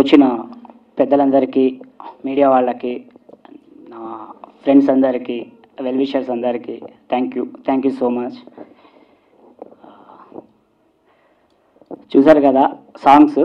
వచ్చిన పెద్దలందరికీ మీడియా వాళ్ళకి నా ఫ్రెండ్స్ అందరికీ వెల్ విషర్స్ అందరికీ thank you thank you so much చూసారు కదా సాంగ్స్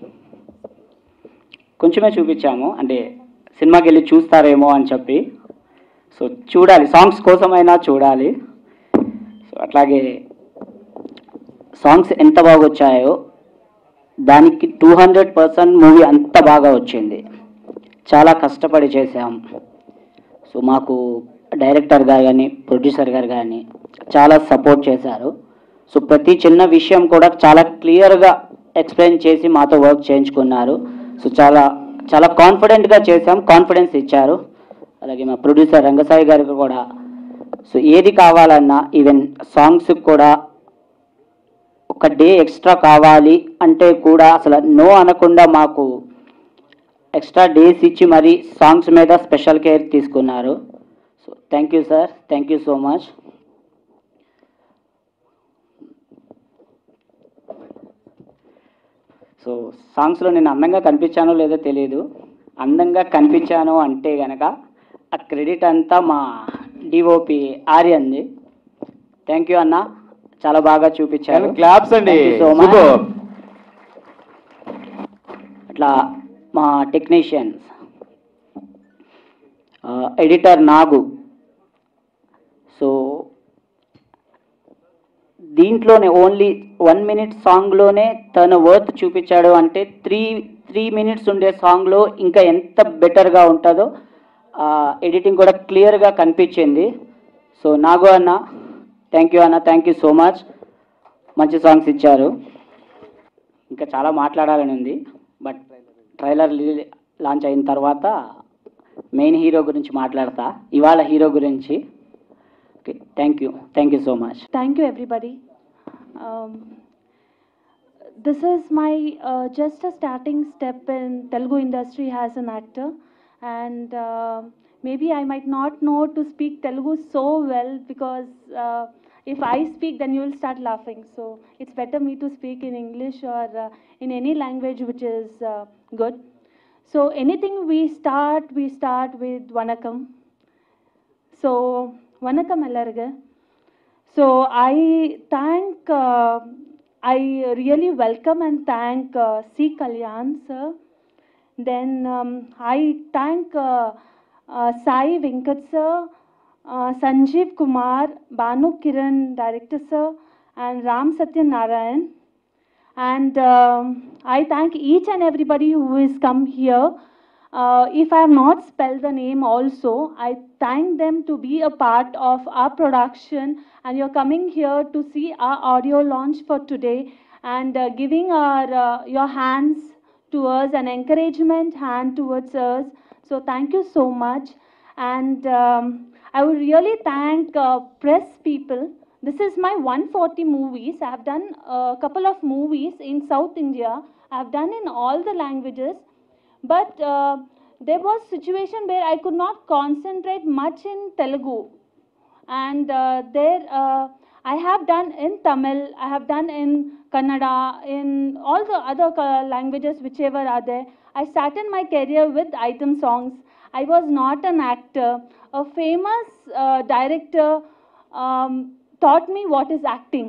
కొంచెమే చూపించాము అంటే సినిమాకి వెళ్ళి చూస్తారేమో అని చెప్పి సో చూడాలి సాంగ్స్ కోసమైనా చూడాలి సో అట్లాగే సాంగ్స్ ఎంత బాగా వచ్చాయో దానికి టూ హండ్రెడ్ పర్సెంట్ మూవీ అంత బాగా వచ్చింది చాలా కష్టపడి చేసాం సో మాకు డైరెక్టర్ గారు కానీ ప్రొడ్యూసర్ గారు కానీ చాలా సపోర్ట్ చేశారు సో ప్రతి చిన్న విషయం కూడా చాలా క్లియర్గా ఎక్స్ప్లెయిన్ చేసి మాతో వర్క్ చేయించుకున్నారు సో చాలా చాలా కాన్ఫిడెంట్గా చేసాం కాన్ఫిడెన్స్ ఇచ్చారు అలాగే మా ప్రొడ్యూసర్ రంగసాయి గారికి కూడా సో ఏది కావాలన్నా ఈవెన్ సాంగ్స్ కూడా ఒక డే ఎక్స్ట్రా కావాలి అంటే కూడా అసలు నో అనకుండా మాకు ఎక్స్ట్రా డేస్ ఇచ్చి మరి సాంగ్స్ మీద స్పెషల్ కేర్ తీసుకున్నారు so thank you sir thank you so much so సాంగ్స్లో నేను అందంగా కనిపించానో లేదో తెలియదు అందంగా కనిపించాను అంటే గనక ఆ క్రెడిట్ అంతా మా డిఓపి ఆర్యంది థ్యాంక్ యూ అన్న చాలా బాగా చూపించారు క్లాప్స్ అండి Thank you so much. Super అట్లా మా టెక్నీషియన్స్ ఎడిటర్ నాగు సో దీంట్లోనే ఓన్లీ వన్ మినిట్ సాంగ్లోనే తన వర్త్ చూపించాడు అంటే త్రీ త్రీ మినిట్స్ ఉండే సాంగ్లో ఇంకా ఎంత బెటర్గా ఉంటుందో ఎడిటింగ్ కూడా క్లియర్గా కనిపించింది సో నాగు అన్న థ్యాంక్ యూ అన్న థ్యాంక్ యూ సో మచ్ మంచి సాంగ్స్ ఇచ్చారు ఇంకా చాలా మాట్లాడాలని ఉంది బట్ ట్రైలర్ లాంచ్ అయిన తర్వాత మెయిన్ హీరో గురించి మాట్లాడతా ఇవాళ హీరో గురించి okay thank you thank you so much Thank you, everybody. Um, this is my uh, just a starting step in Telugu industry as an actor, and uh, maybe I might not know to speak Telugu so well because uh, if I speak, then you will start laughing. So it's better me to speak in English or uh, in any language which is uh, good. So anything we start, we start with Vanakam. So Vanakam ಎಲ್ಲರಿಗೆ So I thank, uh, I really welcome and thank uh, C. Kalyan sir. Then um, I thank uh, uh, Sai Venkat sir, uh, Sanjeev Kumar, Banu Kiran director sir, and Ram Satyan Narayan. And um, I thank each and everybody who has come here. Uh, if I have not spelled the name also, I thank them to be a part of our production and you're coming here to see our audio launch for today and uh, giving our, uh, your hands to us and encouragement hand towards us. So thank you so much. And um, I would really thank uh, press people. This is my 140 movies. I have done a couple of movies in South India. I have done in all the languages but uh, there was situation where I could not concentrate much in Telugu, and uh, there uh, I have done in Tamil, I have done in Kannada, in all the other uh, languages whichever are there. I started my career with item songs. I was not an actor. A famous uh, director um, taught me what is acting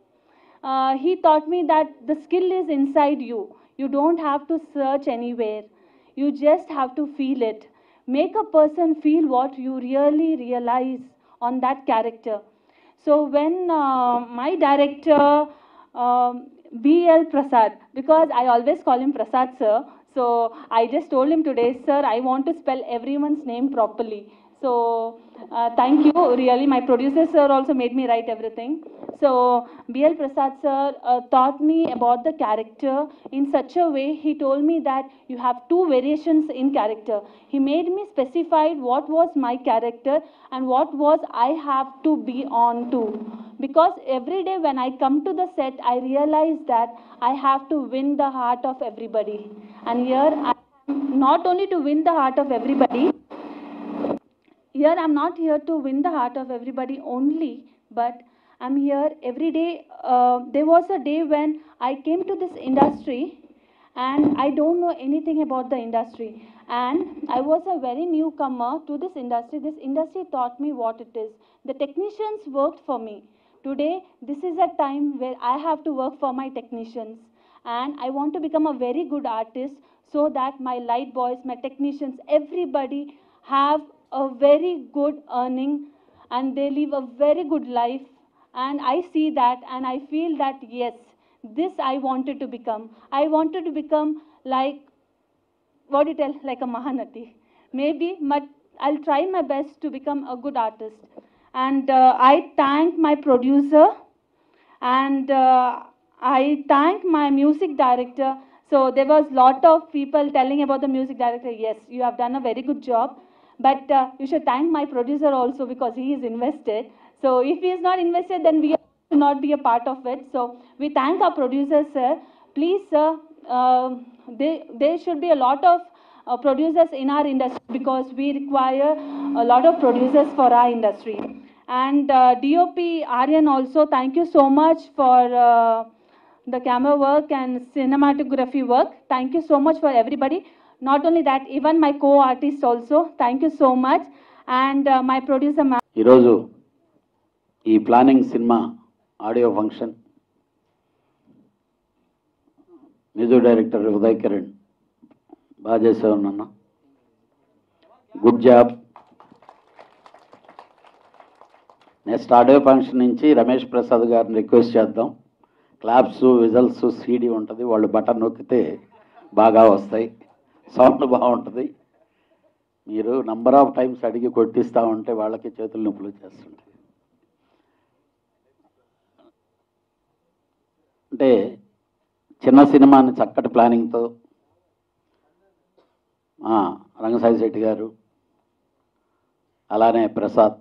uh, he taught me that the skill is inside you. You don't have to search anywhere. You just have to feel it. Make a person feel what you really realize on that character. So when uh, my director, um, B.L. Prasad, because I always call him Prasad sir, so I just told him today, sir, I want to spell everyone's name properly. So uh, thank you. Really, my producer sir also made me write everything. So B.L. Prasad sir uh, taught me about the character in such a way. He told me that you have two variations in character. He made me specified what was my character and what was I have to be on to. Because every day when I come to the set, I realize that I have to win the heart of everybody. And here I am not only to win the heart of everybody, here i'm not here to win the heart of everybody only but i'm here every day uh, there was a day when i came to this industry and I don't know anything about the industry. And I was a very newcomer to this industry. This industry taught me what it is. The technicians worked for me. Today, this is a time where I have to work for my technicians. And I want to become a very good artist so that my light boys, my technicians, everybody have a very good earning and they live a very good life. And I see that and I feel that yes, this I wanted to become. I wanted to become like what do you tell, like a Mahanati. Maybe, but I'll try my best to become a good artist. And uh, I thank my producer and uh, I thank my music director. So there was lot of people telling about the music director. Yes, you have done a very good job, but uh, you should thank my producer also because he is invested. So if he is not invested, then we will not be a part of it. So we thank our producer, sir. Please, sir, um there there should be a lot of uh, producers in our industry because we require a lot of producers for our industry. And uh, DOP Aryan also, thank you so much for uh, the camera work and cinematography work. Thank you so much for everybody. Not only that, even my co-artist also, thank you so much. And uh, my producer, ma'am. ఈరోజు ఈ planning cinema audio function music director Uday Kiran బాగా చేసావు నాన్న good job next audio function నుంచి రమేష్ ప్రసాద్ గారిని request చేద్దాం claps whistles CD ఉంటుంది వాళ్ళు బటన్ నొక్కితే బాగా వస్తాయి సౌండ్ బాగుంటుంది మీరు నంబర్ ఆఫ్ టైమ్స్ అడిగి కొట్టిస్తూ ఉంటే వాళ్ళకి చేతులు నొప్పులు చేస్తుంటాయి అంటే చిన్న సినిమాని చక్కటి ప్లానింగ్తో రంగసాయి శెట్టి గారు అలానే ప్రసాద్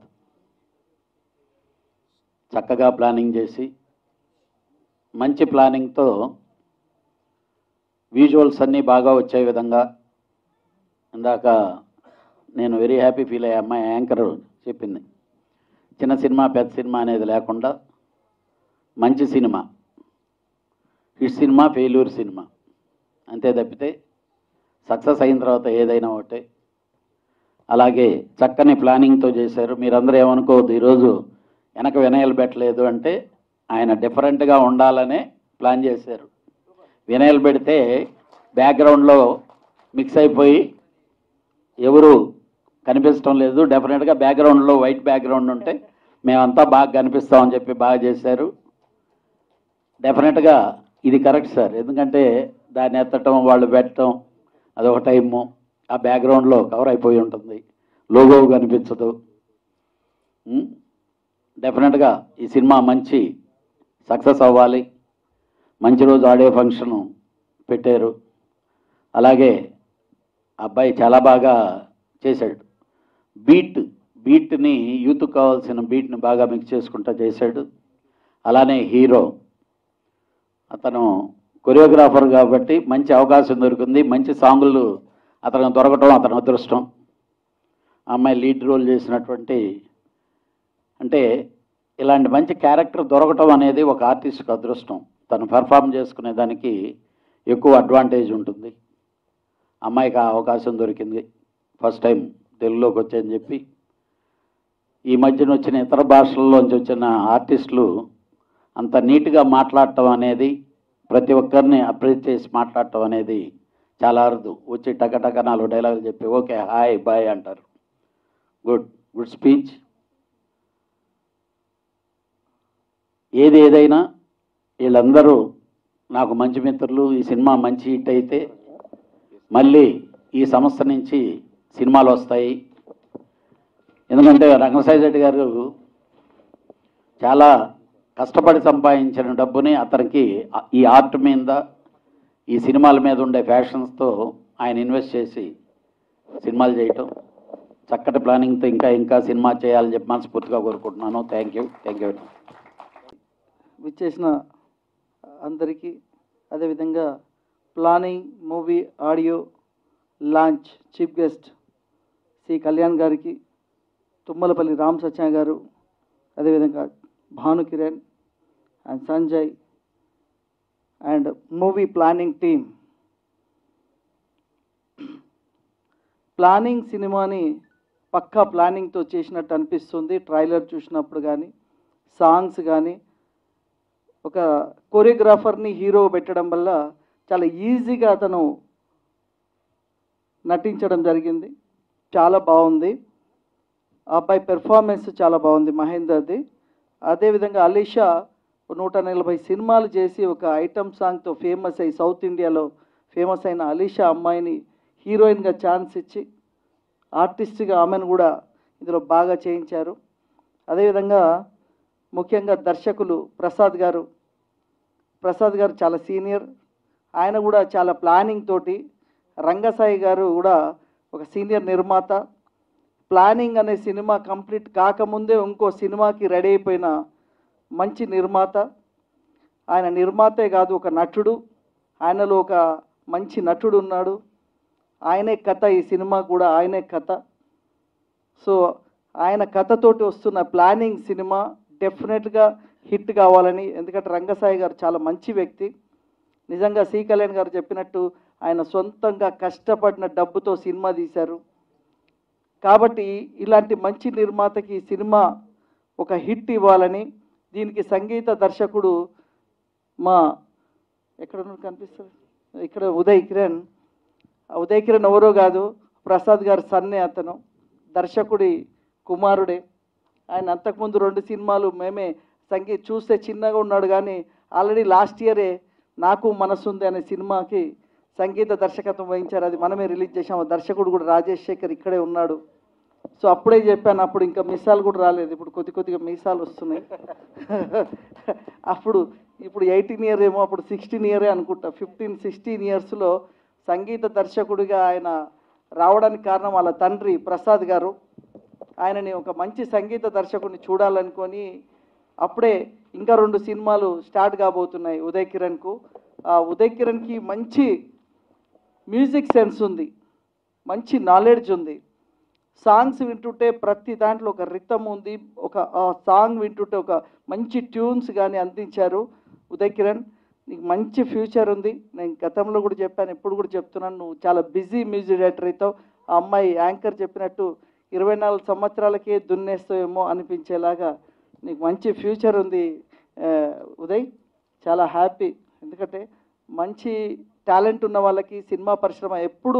చక్కగా ప్లానింగ్ చేసి మంచి ప్లానింగ్తో విజువల్స్ అన్నీ బాగా వచ్చే విధంగా ఇందాక నేను వెరీ హ్యాపీ ఫీల్ అయ్యే అమ్మాయి యాంకర్ చెప్పింది చిన్న సినిమా పెద్ద సినిమా అనేది లేకుండా మంచి cinema hit cinema failure cinema అంతే తప్పితే సక్సెస్ అయిన తర్వాత ఏదైనా ఒకటే అలాగే చక్కని ప్లానింగ్తో చేశారు మీరందరూ ఏమనుకోవద్దు ఈరోజు వెనక వినయలు పెట్టలేదు అంటే ఆయన డిఫరెంట్గా ఉండాలనే ప్లాన్ చేశారు వినయలు పెడితే బ్యాక్గ్రౌండ్లో మిక్స్ అయిపోయి ఎవరు కనిపించడం లేదు డెఫినెట్గా బ్యాక్గ్రౌండ్లో వైట్ బ్యాక్గ్రౌండ్ ఉంటే మేమంతా బాగా కనిపిస్తామని చెప్పి బాగా చేశారు డెఫినెట్గా ఇది కరెక్ట్ సార్ ఎందుకంటే దాన్ని ఎత్తటం వాళ్ళు పెట్టడం అదొక టైము ఆ బ్యాక్గ్రౌండ్లో కవర్ అయిపోయి ఉంటుంది లోగో కనిపించదు ఉమ్, డెఫినెట్గా ఈ సినిమా మంచి సక్సెస్ అవ్వాలి మంచి రోజు ఆడియో ఫంక్షన్ పెట్టారు అలాగే అబ్బాయి చాలా బాగా చేశాడు బీట్ బీట్ని యూత్ కావాల్సిన బీట్ని బాగా మిక్స్ చేసుకుంటా చేశాడు అలానే హీరో అతను కొరియోగ్రాఫర్ కాబట్టి మంచి అవకాశం దొరికింది మంచి సాంగులు అతను దొరకటం అతని అదృష్టం ఆ అమ్మాయి లీడ్ రోల్ చేసినటువంటి అంటే ఇలాంటి మంచి క్యారెక్టర్ దొరకటం అనేది ఒక ఆర్టిస్ట్కి అదృష్టం తను పెర్ఫామ్ చేసుకునే దానికి ఎక్కువ అడ్వాంటేజ్ ఉంటుంది అమ్మాయికి ఆ అవకాశం దొరికింది ఫస్ట్ టైం తెలుగులోకి వచ్చాయని చెప్పి ఈ మధ్యన వచ్చిన ఇతర భాషల్లోంచి వచ్చిన ఆర్టిస్టులు అంత నీట్గా మాట్లాడటం అనేది ప్రతి ఒక్కరిని అప్రిషియేట్ చేసి మాట్లాడటం అనేది చాలా అరుదు వచ్చి టకటక నాలుగు డైలాగులు చెప్పి ఓకే హాయ్ బాయ్ అంటారు గుడ్ గుడ్ స్పీచ్ ఏది ఏదైనా వీళ్ళందరూ నాకు మంచి మిత్రులు ఈ సినిమా మంచి హిట్ అయితే మళ్ళీ ఈ సంస్థ నుంచి సినిమాలు వస్తాయి ఎందుకంటే రంగసాయి రెడ్డి గారు చాలా కష్టపడి సంపాదించిన డబ్బుని అతనికి ఈ ఆర్ట్ మీద ఈ సినిమాల మీద ఉండే ఫ్యాషన్స్తో ఆయన ఇన్వెస్ట్ చేసి సినిమాలు చేయటం చక్కటి ప్లానింగ్తో ఇంకా ఇంకా సినిమా చేయాలని చెప్పి మనస్ఫూర్తిగా కోరుకుంటున్నాను థ్యాంక్ యూ థ్యాంక్ యూ విచ్చేసిన అందరికీ అదేవిధంగా planning movie audio launch chief guest C Kalyan గారికి తుమ్మలపల్లి రామ్ సత్య గారు అదేవిధంగా Bhanu Kiran and Sanjay and movie planning team planning సినిమాని పక్కా ప్లానింగ్తో చేసినట్టు అనిపిస్తుంది ట్రైలర్ చూసినప్పుడు కానీ సాంగ్స్ కానీ ఒక కొరియోగ్రాఫర్ని హీరో పెట్టడం వల్ల చాలా ఈజీగా అతను నటించడం జరిగింది చాలా బాగుంది ఆ అబ్బాయి పెర్ఫార్మెన్స్ చాలా బాగుంది మహేందర్ది అదేవిధంగా అలీషా నూట నలభై సినిమాలు చేసి ఒక ఐటమ్ సాంగ్తో ఫేమస్ అయ్యి సౌత్ ఇండియాలో ఫేమస్ అయిన అలీషా అమ్మాయిని హీరోయిన్గా ఛాన్స్ ఇచ్చి ఆర్టిస్ట్గా ఆమెను కూడా ఇందులో బాగా చేయించారు అదేవిధంగా ముఖ్యంగా దర్శకులు ప్రసాద్ గారు ప్రసాద్ గారు చాలా సీనియర్ ఆయన కూడా చాలా ప్లానింగ్ తోటి రంగసాయి గారు కూడా ఒక సీనియర్ నిర్మాత ప్లానింగ్ అనే సినిమా కంప్లీట్ కాకముందే ఇంకో సినిమాకి రెడీ అయిపోయిన మంచి నిర్మాత ఆయన నిర్మాతే కాదు ఒక నటుడు ఆయనలో ఒక మంచి నటుడు ఉన్నాడు ఆయనే కథ ఈ సినిమా కూడా ఆయనే కథ సో ఆయన కథతోటి వస్తున్న ప్లానింగ్ సినిమా డెఫినెట్గా హిట్ కావాలని ఎందుకంటే రంగసాయి గారు చాలా మంచి వ్యక్తి నిజంగా సి కళ్యాణ్ గారు చెప్పినట్టు ఆయన సొంతంగా కష్టపడిన డబ్బుతో సినిమా తీశారు కాబట్టి ఇలాంటి మంచి నిర్మాతకి ఈ సినిమా ఒక హిట్ ఇవ్వాలని దీనికి సంగీత దర్శకుడు మా ఎక్కడ ఉన్నాడు కనిపిస్తుంది ఇక్కడ ఉదయ్ కిరణ్ ఆ ఉదయ్ కిరణ్ ఎవరో కాదు ప్రసాద్ గారి సన్నే అతను దర్శకుడి కుమారుడే ఆయన అంతకుముందు రెండు సినిమాలు మేమే సంగీత్ చూస్తే చిన్నగా ఉన్నాడు కానీ ఆల్రెడీ లాస్ట్ ఇయరే నాకు మనసుంది అనే సినిమాకి సంగీత దర్శకత్వం వహించారు అది మనమే రిలీజ్ చేసాము దర్శకుడు కూడా రాజేష్ శేఖర్ ఇక్కడే ఉన్నాడు సో అప్పుడే చెప్పాను అప్పుడు ఇంకా మీసాలు కూడా రాలేదు ఇప్పుడు కొద్ది కొద్దిగా మీసాలు వస్తున్నాయి అప్పుడు ఇప్పుడు ఎయిటీన్ ఇయర్ ఏమో అప్పుడు సిక్స్టీన్ ఇయరే అనుకుంటా ఫిఫ్టీన్ సిక్స్టీన్ ఇయర్స్లో సంగీత దర్శకుడిగా ఆయన రావడానికి కారణం వాళ్ళ తండ్రి ప్రసాద్ గారు ఆయనని ఒక మంచి సంగీత దర్శకుడిని చూడాలనుకొని అప్పుడే ఇంకా రెండు సినిమాలు స్టార్ట్ కాబోతున్నాయి ఉదయ్ కిరణ్కు ఆ ఉదయ్ కిరణ్కి మంచి మ్యూజిక్ సెన్స్ ఉంది మంచి నాలెడ్జ్ ఉంది సాంగ్స్ వింటుంటే ప్రతి దాంట్లో ఒక రితం ఉంది ఒక ఆ సాంగ్ వింటుంటే ఒక మంచి ట్యూన్స్ కానీ అందించారు ఉదయ్ కిరణ్ నీకు మంచి ఫ్యూచర్ ఉంది నేను గతంలో కూడా చెప్పాను ఇప్పుడు కూడా చెప్తున్నాను నువ్వు చాలా బిజీ మ్యూజిక్ డైరెక్టర్ అవుతావు ఆ అమ్మాయి యాంకర్ చెప్పినట్టు ఇరవై నాలుగు సంవత్సరాలకే దున్నేస్తావేమో అనిపించేలాగా నీకు మంచి ఫ్యూచర్ ఉంది ఆ, ఉదయ్ చాలా హ్యాపీ ఎందుకంటే మంచి టాలెంట్ ఉన్న వాళ్ళకి సినిమా పరిశ్రమ ఎప్పుడు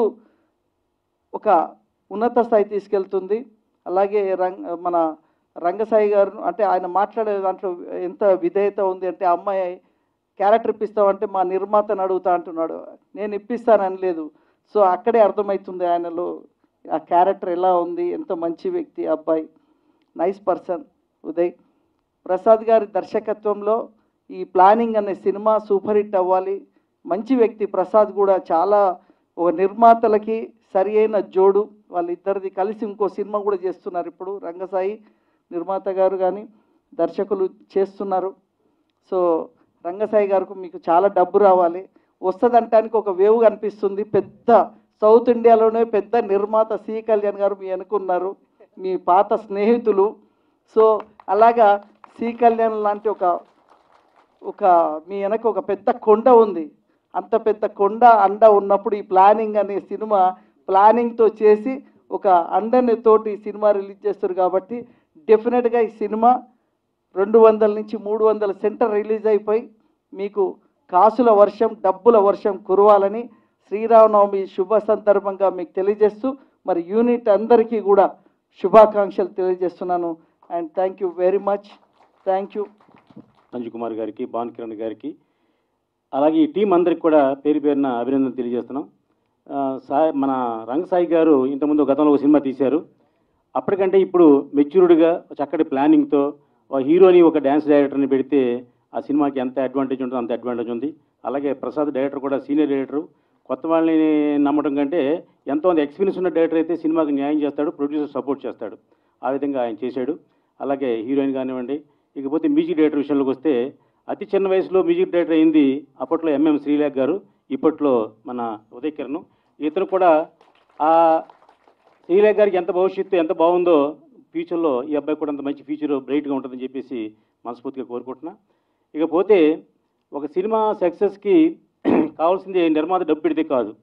ఒక ఉన్నత స్థాయి తీసుకెళ్తుంది అలాగే రంగ మన రంగసాయి గారు అంటే ఆయన మాట్లాడే దాంట్లో ఎంత విధేయత ఉంది అంటే ఆ అమ్మాయి క్యారెక్టర్ ఇప్పిస్తామంటే మా నిర్మాతను అడుగుతా అంటున్నాడు నేను ఇప్పిస్తానని లేదు సో అక్కడే అర్థమవుతుంది ఆయనలో ఆ క్యారెక్టర్ ఎలా ఉంది ఎంత మంచి వ్యక్తి ఆ అబ్బాయి నైస్ పర్సన్ ఉదయ్ ప్రసాద్ గారి దర్శకత్వంలో ఈ ప్లానింగ్ అనే సినిమా సూపర్ హిట్ అవ్వాలి మంచి వ్యక్తి ప్రసాద్ కూడా చాలా ఒక నిర్మాతలకి సరి అయిన జోడు వాళ్ళిద్దరిది కలిసి ఇంకో సినిమా కూడా చేస్తున్నారు ఇప్పుడు రంగసాయి నిర్మాత గారు కానీ దర్శకులు చేస్తున్నారు సో రంగసాయి గారికి మీకు చాలా డబ్బు రావాలి వస్తుందంటానికి ఒక వేవ్ కనిపిస్తుంది పెద్ద సౌత్ ఇండియాలోనే పెద్ద నిర్మాత సి కళ్యాణ్ గారు మీ అనుకున్నారు మీ పాత స్నేహితులు సో అలాగా సి కళ్యాణ్ లాంటి ఒక ఒక మీ వెనక ఒక పెద్ద కొండ ఉంది అంత పెద్ద కొండ అండ ఉన్నప్పుడు ఈ ప్లానింగ్ అనే సినిమా ప్లానింగ్తో చేసి ఒక అండని తోటి ఈ సినిమా రిలీజ్ చేస్తారు కాబట్టి డెఫినెట్గా ఈ సినిమా రెండు వందల నుంచి మూడు వందల సెంటర్ రిలీజ్ అయిపోయి మీకు కాసుల వర్షం డబ్బుల వర్షం కురవాలని శ్రీరామనవమి శుభ సందర్భంగా మీకు తెలియజేస్తూ మరి యూనిట్ అందరికీ కూడా శుభాకాంక్షలు తెలియజేస్తున్నాను and thank you very much thank you Sanjay Kumar గారికి భాన్ కిరణ్ గారికి అలాగే ఈ టీం అందరికి కూడా పేరు పేరున అభినందన తెలియజేస్తున్నాం ఆ, సాయి మన రంగసాయి గారు ఇంతకుముందు గతంలో ఒక సినిమా తీశారు అప్పటికంటే ఇప్పుడు మెచ్యూర్డ్గా చక్కటి ప్లానింగ్తో ఒక హీరోని ఒక డ్యాన్స్ డైరెక్టర్ని పెడితే ఆ సినిమాకి ఎంత అడ్వాంటేజ్ ఉంటుందో అంత అడ్వాంటేజ్ ఉంది అలాగే ప్రసాద్ డైరెక్టర్ కూడా సీనియర్ డైరెక్టర్ కొత్త వాళ్ళని నమ్మడం కంటే ఎంతోమంది ఎక్స్పీరియన్స్ ఉన్న డైరెక్టర్ అయితే సినిమాకి న్యాయం చేస్తాడు ప్రొడ్యూసర్ సపోర్ట్ చేస్తాడు ఆ విధంగా ఆయన చేశాడు అలాగే హీరోయిన్ కానివ్వండి ఇకపోతే మ్యూజిక్ డైరెక్టర్ విషయంలోకి వస్తే అతి చిన్న వయసులో మ్యూజిక్ డైరెక్టర్ అయింది అప్పట్లో ఎంఎం శ్రీలేఖ గారు ఇప్పట్లో మన ఉదయ్ కిరణ్ ఇతను కూడా ఆ శ్రీలేఖ గారికి ఎంత భవిష్యత్తు ఎంత బాగుందో ఫ్యూచర్లో ఈ అబ్బాయి కూడా అంత మంచి ఫ్యూచర్ బ్రైట్గా ఉంటుందని చెప్పేసి మనస్ఫూర్తిగా కోరుకుంటున్నా ఇకపోతే ఒక సినిమా సక్సెస్కి కావాల్సింది నిర్మాత డబ్బు పెడితే కాదు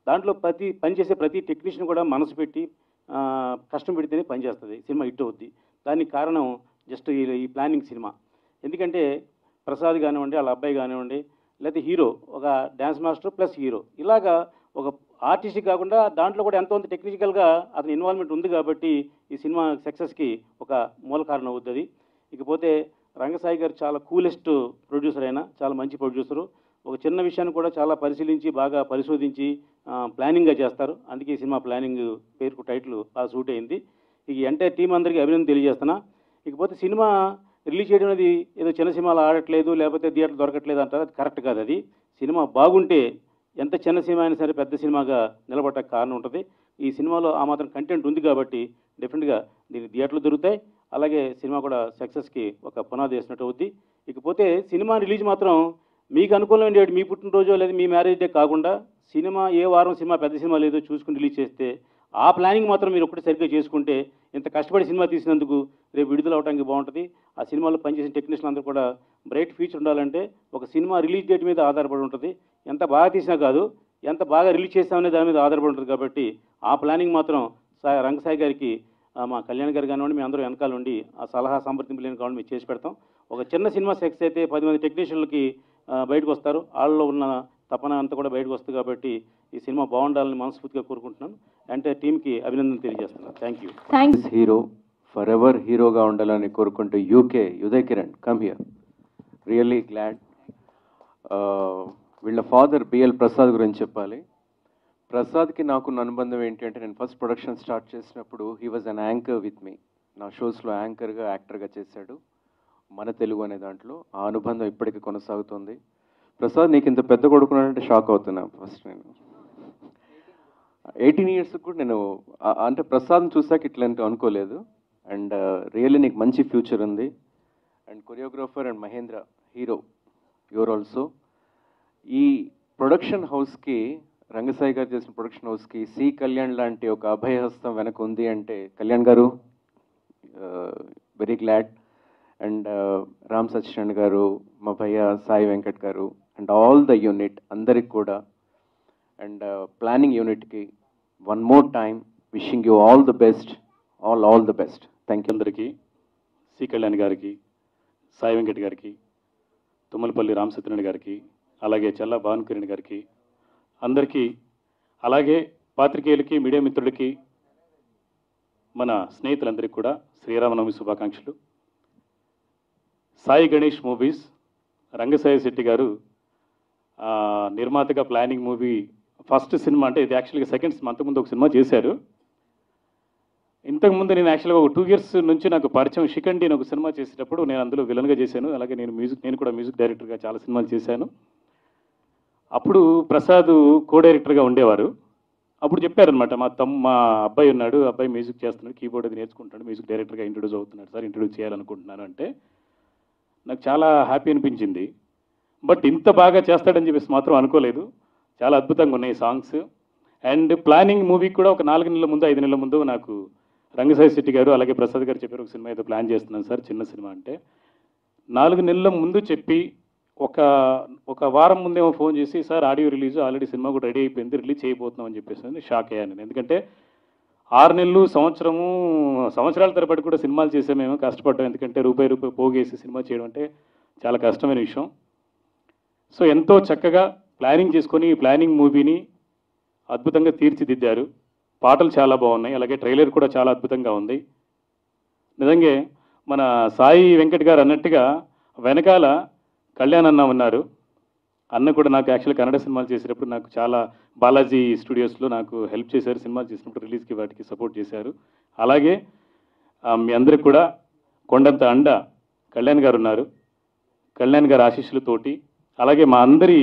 దాంట్లో ప్రతి పనిచేసే ప్రతి టెక్నీషియన్ కూడా మనసు పెట్టి ఆ, కష్టం పెడితేనే పనిచేస్తుంది సినిమా హిట్ అవుద్ది దానికి కారణం జస్ట్ ఈ ఈ ప్లానింగ్ సినిమా ఎందుకంటే ప్రసాద్ కానివ్వండి వాళ్ళ అబ్బాయి కానివ్వండి లేకపోతే హీరో ఒక డ్యాన్స్ మాస్టర్ ప్లస్ హీరో ఇలాగా ఒక ఆర్టిస్ట్ కాకుండా దాంట్లో కూడా ఎంతో టెక్నికల్గా అతని ఇన్వాల్వ్మెంట్ ఉంది కాబట్టి ఈ సినిమా సక్సెస్కి ఒక మూల కారణం అవుతుంది ఇకపోతే రంగసాయి గారు చాలా కూలెస్ట్ ప్రొడ్యూసర్ అయినా చాలా మంచి ప్రొడ్యూసరు ఒక చిన్న విషయాన్ని కూడా చాలా పరిశీలించి బాగా పరిశోధించి ఆ, ప్లానింగ్గా చేస్తారు అందుకే ఈ సినిమా ప్లానింగ్ పేరుకు టైటిల్ బాగా సూట్ అయింది ఇక ఎంటైర్ టీం అందరికీ అభినందన తెలియజేస్తున్నా ఇకపోతే సినిమా రిలీజ్ చేయడం అనేది ఏదో చిన్న సినిమాలు ఆడట్లేదు లేకపోతే థియేటర్ దొరకట్లేదు అంటారు అది కరెక్ట్ కాదు అది సినిమా బాగుంటే ఎంత చిన్న సినిమా అయినా సరే పెద్ద సినిమాగా నిలబడటానికి కారణం ఉంటుంది ఈ సినిమాలో ఆ మాత్రం కంటెంట్ ఉంది కాబట్టి డెఫినెట్గా దీనికి థియేటర్లు దొరుకుతాయి అలాగే సినిమా కూడా సక్సెస్కి ఒక పునాది వేసినట్టు అవుద్ది ఇకపోతే సినిమా రిలీజ్ మాత్రం మీకు అనుకూలమైన డేట్ మీ పుట్టినరోజు లేదా మీ మ్యారేజ్ డే కాకుండా సినిమా ఏ వారం సినిమా పెద్ద సినిమా లేదో చూసుకుని రిలీజ్ చేస్తే ఆ ప్లానింగ్ మాత్రం మీరు ఒకటి సరిగ్గా చేసుకుంటే ఇంత కష్టపడి సినిమా తీసినందుకు రేపు విడుదల అవడానికి బాగుంటుంది ఆ సినిమాలో పనిచేసిన టెక్నీషియన్ అందరూ కూడా బ్రైట్ ఫ్యూచర్ ఉండాలంటే ఒక సినిమా రిలీజ్ డేట్ మీద ఆధారపడి ఉంటుంది ఎంత బాగా తీసినా కాదు ఎంత బాగా రిలీజ్ చేస్తామనే దాని మీద ఆధారపడి ఉంటుంది కాబట్టి ఆ ప్లానింగ్ మాత్రం సా- రంగసాయి గారికి ఆ, మా కళ్యాణ్ గారు కానివ్వండి మీ అందరూ వెనకాల ఉండి ఆ సలహా సంప్రదింపులు లేని కావాలి మేము చేసి పెడతాం ఒక చిన్న సినిమా సెక్స్ అయితే పది మంది టెక్నీషియన్లకి ఆ, బయటకు వస్తారు వాళ్ళలో ఉన్న తపన అంతా కూడా బయటకు వస్తుంది కాబట్టి ఈ సినిమా బాగుండాలని మనస్ఫూర్తిగా కోరుకుంటున్నాను అంటే టీంకి అభినందన తెలియజేస్తున్నాను thank you thanks hero for ever హీరోగా ఉండాలని కోరుకుంటూ యూకే Uday Kiran come here really glad వీళ్ళ ఫాదర్ బిఎల్ ప్రసాద్ గురించి చెప్పాలి ప్రసాద్కి నాకున్న అనుబంధం ఏంటి అంటే నేను ఫస్ట్ ప్రొడక్షన్ స్టార్ట్ చేసినప్పుడు he was an anchor with me నా షోస్లో యాంకర్గా యాక్టర్గా చేశాడు మన తెలుగు అనే దాంట్లో ఆ అనుబంధం ఇప్పటికీ కొనసాగుతుంది ప్రసాద్ నీకు ఇంత పెద్ద కొడుకున్నాడంటే షాక్ అవుతున్నా ఫస్ట్ నేను ఎయిటీన్ ఇయర్స్ కూడా నేను ఆ- అంటే ప్రసాద్ చూసాక ఇట్లాంటి అనుకోలేదు అండ్ రియల్లీ నీకు మంచి ఫ్యూచర్ ఉంది and choreographer and Mahendra hero your also ఈ ప్రొడక్షన్ హౌస్కి రంగసాయి గారు చేసిన ప్రొడక్షన్ హౌస్కి సి కళ్యాణ్ లాంటి ఒక అభయహస్తం వెనక ఉంది అంటే కళ్యాణ్ గారు very glad and Ram Satyanarayana గారు మా భయ్య సాయి వెంకట్ గారు అండ్ ఆల్ ద యూనిట్ అందరికి కూడా అండ్ ప్లానింగ్ యూనిట్కి one more time wishing you all the best all all the best thank you అందరికీ సి కళ్యాణ్ గారికి సాయి వెంకట్ గారికి తుమ్మలపల్లి రామసత్యనారాయణ గారికి అలాగే చల్లా భాను కిరణ్ గారికి అందరికీ అలాగే పాత్రికేయులకి మీడియా మిత్రులకి మన స్నేహితులందరికీ కూడా శ్రీరామనవమి శుభాకాంక్షలు సాయి గణేష్ మూవీస్ రంగసాయి శెట్టి గారు ఆ, నిర్మాతగా ప్లానింగ్ మూవీ ఫస్ట్ సినిమా అంటే ఇది యాక్చువల్గా సెకండ్ సినిమా అంతకుముందు ఒక సినిమా చేశారు ఇంతకుముందు నేను యాక్చువల్గా ఒక టూ ఇయర్స్ నుంచి నాకు పరిచయం షికండి అని ఒక సినిమా చేసేటప్పుడు నేను అందులో విలన్గా చేశాను అలాగే నేను మ్యూజిక్ నేను కూడా మ్యూజిక్ డైరెక్టర్గా చాలా సినిమాలు చేశాను అప్పుడు ప్రసాద్ కో డైరెక్టర్గా ఉండేవారు అప్పుడు చెప్పారనమాట మా తమ్ మా అబ్బాయి ఉన్నాడు అబ్బాయి మ్యూజిక్ చేస్తున్నాడు కీబోర్డ్ అది నేర్చుకుంటాడు మ్యూజిక్ డైరెక్టర్గా ఇంట్రొడ్యూస్ అవుతున్నాడు సార్ ఇంట్రొడ్యూస్ చేయాలనుకుంటున్నాను అంటే నాకు చాలా హ్యాపీ అనిపించింది బట్ ఇంత బాగా చేస్తాడని చెప్పేసి మాత్రం అనుకోలేదు చాలా అద్భుతంగా ఉన్నాయి సాంగ్స్ అండ్ ప్లానింగ్ మూవీకి కూడా ఒక నాలుగు నెలల ముందు ఐదు నెలల ముందు నాకు రంగసాయి శెట్టి గారు అలాగే ప్రసాద్ గారు చెప్పారు ఒక సినిమా ఏదో ప్లాన్ చేస్తున్నాను సార్ చిన్న సినిమా అంటే నాలుగు నెలల ముందు చెప్పి ఒక ఒక వారం ముందేమో ఫోన్ చేసి sir audio release already cinema కూడా రెడీ అయిపోయింది రిలీజ్ చేయబోతున్నాం అని చెప్పేసి షాక్ అయ్యాను నేను ఎందుకంటే ఆరు నెలలు సంవత్సరము సంవత్సరాల తరబడి కూడా సినిమాలు చేసే మేము కష్టపడ్డాం ఎందుకంటే రూపాయి రూపాయి పోగేసి సినిమా చేయడం అంటే చాలా కష్టమైన విషయం సో ఎంతో చక్కగా ప్లానింగ్ చేసుకొని ఈ ప్లానింగ్ మూవీని అద్భుతంగా తీర్చిదిద్దారు పాటలు చాలా బాగున్నాయి అలాగే ట్రైలర్ కూడా చాలా అద్భుతంగా ఉంది నిజంగా మన సాయి వెంకట్ గారు అన్నట్టుగా వెనకాల కళ్యాణ్ అన్న ఉన్నారు అన్న కూడా నాకు యాక్చువల్ కన్నడ సినిమాలు చేసేటప్పుడు నాకు చాలా బాలాజీ స్టూడియోస్లో నాకు హెల్ప్ చేశారు సినిమాలు చేసినప్పుడు రిలీజ్కి వాటికి సపోర్ట్ చేశారు అలాగే ఆ, మీ అందరికి కూడా కొండంత అండ కళ్యాణ్ గారు ఉన్నారు కళ్యాణ్ గారి ఆశీస్సులతోటి అలాగే మా అందరి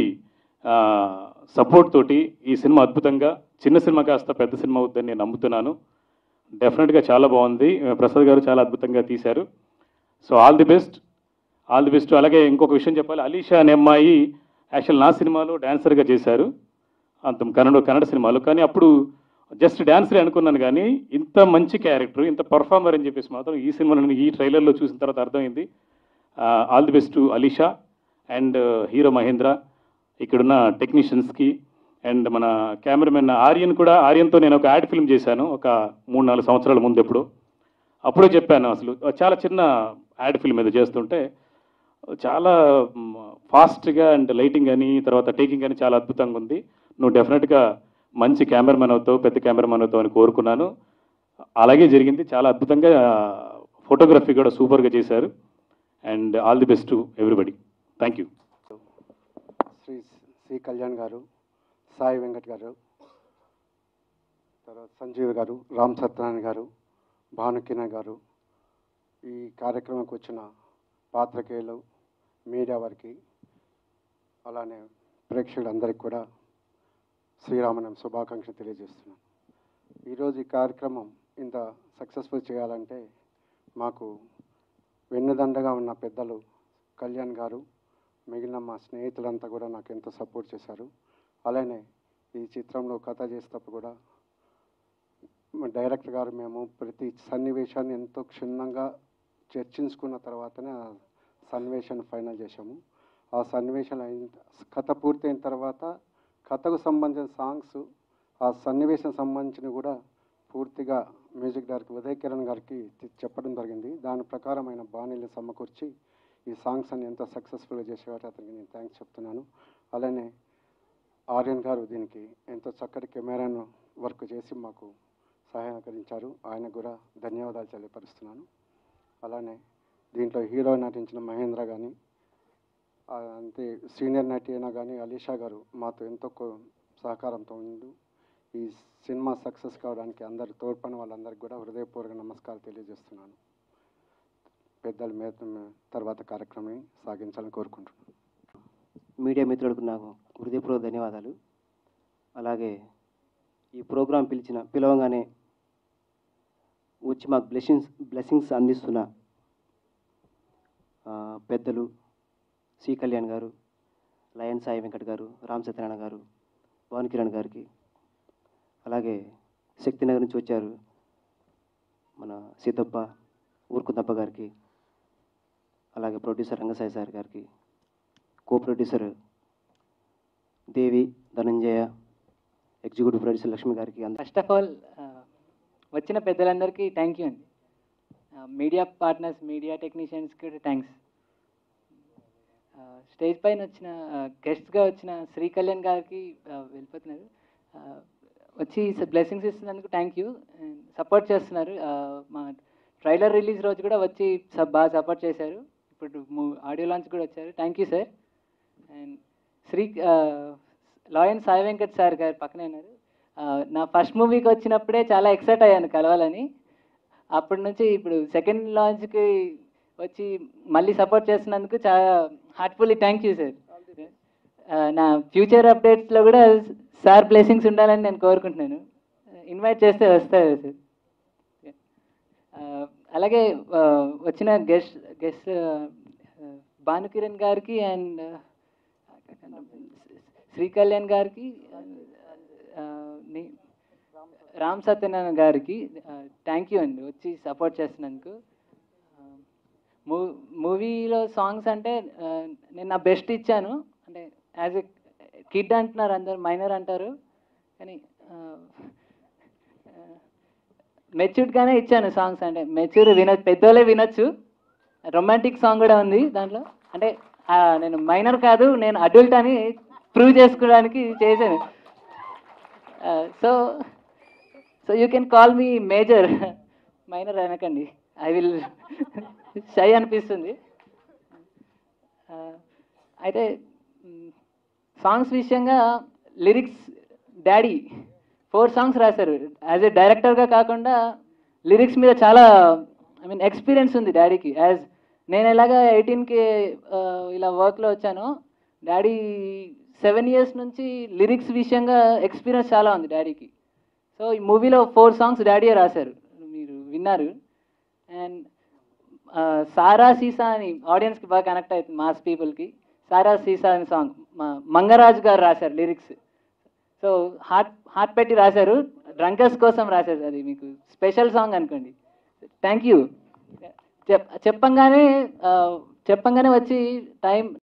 సపోర్ట్ తోటి ఈ సినిమా అద్భుతంగా చిన్న సినిమా కాస్త పెద్ద సినిమా అవుతుందని నేను నమ్ముతున్నాను డెఫినెట్గా చాలా బాగుంది ప్రసాద్ గారు చాలా అద్భుతంగా తీశారు so all the best all the best అలాగే ఇంకొక విషయం చెప్పాలి అలీషా అనే అమ్మాయి యాక్చువల్ నా సినిమాలో డాన్సర్గా చేశారు అంత కన్నడ కన్నడ సినిమాలో కానీ అప్పుడు జస్ట్ డాన్సరే అనుకున్నాను కానీ ఇంత మంచి క్యారెక్టర్ ఇంత పర్ఫార్మర్ అని చెప్పేసి మాత్రం ఈ సినిమాలో నేను ఈ ట్రైలర్లో చూసిన తర్వాత అర్థమైంది all the best to Alisha and hero Mahendra ఇక్కడున్న టెక్నీషియన్స్కి అండ్ మన కెమెరామెన్ ఆర్యన్ కూడా ఆర్యన్తో నేను ఒక యాడ్ ఫిల్మ్ చేశాను ఒక మూడు నాలుగు సంవత్సరాల ముందు ఎప్పుడు అప్పుడే చెప్పాను అసలు చాలా చిన్న యాడ్ ఫిల్మ్ మీద చేస్తుంటే చాలా ఫాస్ట్గా అండ్ లైటింగ్ అని తర్వాత టేకింగ్ అని చాలా అద్భుతంగా ఉంది నువ్వు డెఫినెట్గా మంచి కెమెరామెన్ అవుతావు పెద్ద కెమెరామెన్ అవుతావు అని కోరుకున్నాను అలాగే జరిగింది చాలా అద్భుతంగా ఫోటోగ్రఫీ కూడా సూపర్గా చేశారు and all the best to everybody thank you Sri C Kalyan గారు సాయి వెంకట్ గారు తర్వాత సంజీవ్ గారు రామ్ సత్యనారాయణ గారు భానుకిరణ్ గారు ఈ కార్యక్రమంకి వచ్చిన పాత్రికేయులు మీడియా వారికి అలానే ప్రేక్షకులందరికీ కూడా శ్రీరామనం శుభాకాంక్షలు తెలియజేస్తున్నాను ఈరోజు ఈ కార్యక్రమం ఇంత సక్సెస్ఫుల్ చేయాలంటే మాకు వెన్నుదండగా ఉన్న పెద్దలు కళ్యాణ్ గారు మిగిలిన మా స్నేహితులంతా కూడా నాకు ఎంతో సపోర్ట్ చేశారు అలానే ఈ చిత్రంలో కథ చేసేటప్పుడు కూడా మా డైరెక్టర్ గారు మేము ప్రతి సన్నివేశాన్ని ఎంతో క్షుణ్ణంగా చర్చించుకున్న తర్వాతనే ఆ సన్నివేశాన్ని ఫైనల్ చేశాము ఆ సన్నివేశం అయిన కథ పూర్తయిన తర్వాత కథకు సంబంధించిన సాంగ్స్ ఆ సన్నివేశం సంబంధించిన కూడా పూర్తిగా మ్యూజిక్ డైరెక్టర్ ఉదయ్ కిరణ్ గారికి తి- చెప్పడం జరిగింది దాని ప్రకారం ఆయన బాణీలు సమకూర్చి ఈ సాంగ్స్ అని ఎంతో సక్సెస్ఫుల్గా చేసేవారు అతనికి నేను థ్యాంక్స్ చెప్తున్నాను అలానే ఆర్యన్ గారు దీనికి ఎంతో చక్కటి కెమెరాను వర్క్ చేసి మాకు సహాయకరించారు ఆయనకు కూడా ధన్యవాదాలు తెలియపరుస్తున్నాను అలానే దీంట్లో హీరో నటించిన మహేంద్ర కానీ అంతే సీనియర్ నటి అయినా కానీ అలీషా గారు మాతో ఎంతో కో- సహకారంతో ఉండు ఈ సినిమా సక్సెస్ కావడానికి అందరు తోడ్పడిన వాళ్ళందరికీ కూడా హృదయపూర్వక నమస్కారాలు తెలియజేస్తున్నాను పెద్దల మీద తర్వాత కార్యక్రమం సాగించాలని కోరుకుంటున్నాను మీడియా మిత్రులకు నాకు హృదయపూర్వక ధన్యవాదాలు అలాగే ఈ ప్రోగ్రాం పిలిచిన పిలవగానే వచ్చి మాకు బ్లెస్సింగ్స్ బ్లెస్సింగ్స్ అందిస్తున్న ఆ, పెద్దలు సి కళ్యాణ్ గారు లయన్ సాయి వెంకట్ గారు రామ్ సత్యనారాయణ గారు పవన్ కిరణ్ గారికి అలాగే శక్తినగర్ నుంచి వచ్చారు మన సీతప్ప ఊరుకుందప్ప గారికి అలాగే ప్రొడ్యూసర్ రంగసాయి సార్ గారికి co producer Devi Dhananjaya executive producer Lakshmi గారికి అందరూ ఫస్ట్ ఆఫ్ ఆల్ వచ్చిన పెద్దలందరికీ థ్యాంక్ యూ అండి మీడియా పార్ట్నర్స్ మీడియా టెక్నీషియన్స్కి కూడా థ్యాంక్స్ స్టేజ్ పైన వచ్చిన గెస్ట్గా వచ్చిన శ్రీ కళ్యాణ్ గారికి uh, వెళ్ళిపోతున్నారు Uh, వచ్చి బ్లెస్సింగ్స్ ఇస్తున్నందుకు థ్యాంక్ యూ సపోర్ట్ చేస్తున్నారు Uh, మా ట్రైలర్ రిలీజ్ రోజు కూడా వచ్చి స- బాగా సపోర్ట్ చేశారు ఇప్పుడు ఆడియో లాంచ్ కూడా వచ్చారు thank you sir and Sri lion Sai Venkat sir గారు పక్కనే ఉన్నారు ఆ, నా ఫస్ట్ మూవీకి వచ్చినప్పుడే చాలా ఎక్సైట్ అయ్యాను కలవాలని అప్పటి నుంచి ఇప్పుడు సెకండ్ లాంచ్కి వచ్చి మళ్ళీ సపోర్ట్ చేస్తున్నందుకు చాలా హార్ట్ఫుల్లీ థ్యాంక్ యూ సార్ నా ఫ్యూచర్ అప్డేట్స్లో కూడా సార్ బ్లెస్సింగ్స్ ఉండాలని నేను కోరుకుంటున్నాను ఇన్వైట్ చేస్తే వస్తారు సార్ ఆ, అలాగే ఆ, వచ్చిన గెస్ట్ గెస్ట్ భానుకిరణ్ గారికి అండ్ శ్రీ కళ్యాణ్ గారికి ఆ, ని- రామ్ సత్యనారాయణ గారికి థ్యాంక్ యూ అండి వచ్చి సపోర్ట్ చేస్తున్నందుకు మూ మూవీలో సాంగ్స్ అంటే ఆ, నేను నా బెస్ట్ ఇచ్చాను అంటే యాజ్ ఎ కిడ్ అంటున్నారు అందరు మైనర్ అంటారు కానీ మెచ్యూర్డ్గానే ఇచ్చాను సాంగ్స్ అంటే మెచ్యూర్ వినొచ్చు పెద్దోళ్ళే వినొచ్చు రొమాంటిక్ సాంగ్ కూడా ఉంది దాంట్లో అంటే ఆ, నేను మైనర్ కాదు నేను అడల్ట్ అని ప్రూవ్ చేసుకోవడానికి చేశాను so so you can call me major minor అనకండి ఐ విల్ షై అనిపిస్తుంది ఆ, అయితే సాంగ్స్ విషయంగా లిరిక్స్ డాడీ ఫోర్ సాంగ్స్ రాశారు యాజ్ ఎ డైరెక్టర్గా కాకుండా లిరిక్స్ మీద చాలా ఐ మీన్ ఎక్స్పీరియన్స్ ఉంది డాడీకి యాజ్ నేను ఎలాగా ఎయిటీన్కి ఇలా వర్క్లో వచ్చానో డాడీ సెవెన్ ఇయర్స్ నుంచి లిరిక్స్ విషయంగా ఎక్స్పీరియన్స్ చాలా ఉంది డాడీకి సో ఈ మూవీలో ఫోర్ సాంగ్స్ డాడీయే రాశారు మీరు విన్నారు అండ్ సారా సీసా అని ఆడియన్స్కి బాగా కనెక్ట్ అవుతుంది మాస్ పీపుల్కి సారా సీసా అనే సాంగ్ మా మంగరాజు గారు రాశారు లిరిక్స్ సో హార్ట్ హార్ట్ పెట్టి రాశారు డ్రంకర్స్ కోసం రాశారు అది మీకు స్పెషల్ సాంగ్ అనుకోండి థ్యాంక్ యూ చెప్ చెప్పంగానే ఆ, చెప్పంగానే వచ్చి టైం